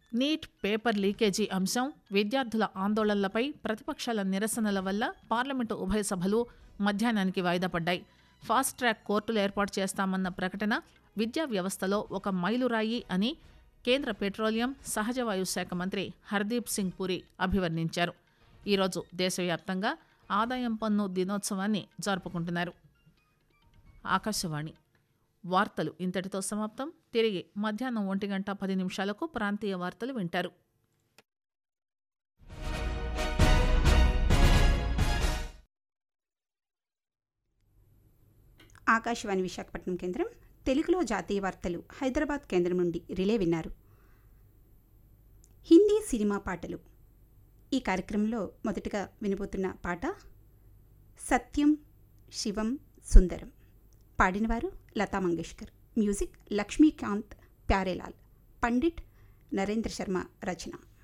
neat paper leakage అంశం విద్యార్థుల ఆందోళనలపై ప్రతిపక్షాల నిరసనల వల్ల పార్లమెంటు ఉభయ సభలు మధ్యాహ్నానికి వాయిదా పడ్డాయి ఫాస్ట్ ట్రాక్ కోర్టులు ఏర్పాటు చేస్తామన్న ప్రకటన విద్యా వ్యవస్థలో ఒక మైలురాయి అని కేంద్ర పెట్రోలియం సహజవాయు శాఖ మంత్రి హర్దీప్ సింగ్ పురి అభివర్ణించారు ఈరోజు దేశవ్యాప్తంగా ఆదాయం పన్ను దినోత్సవాన్ని జరుపుకుంటున్నారు ఆకాశవాణి వార్తలు ఇంతటితో సమాప్తం తిరిగి మధ్యాహ్నం ఒంటి గంట పది నిమిషాలకు ప్రాంతీయ వార్తలు వింటారు ఆకాశవాణి విశాఖపట్నం కేంద్రం తెలుగులో జాతీయ వార్తలు హైదరాబాద్ కేంద్రం నుండి రిలే విన్నారు హిందీ సినిమా పాటలు ఈ కార్యక్రమంలో మొదటగా వినబోతున్న పాట సత్యం శివం సుందరం పాడినవారు లతా మంగేష్కర్ మ్యూజిక్ లక్ష్మీకాంత్ ప్యారేలాల్ పండిట్ నరేంద్ర శర్మ రచన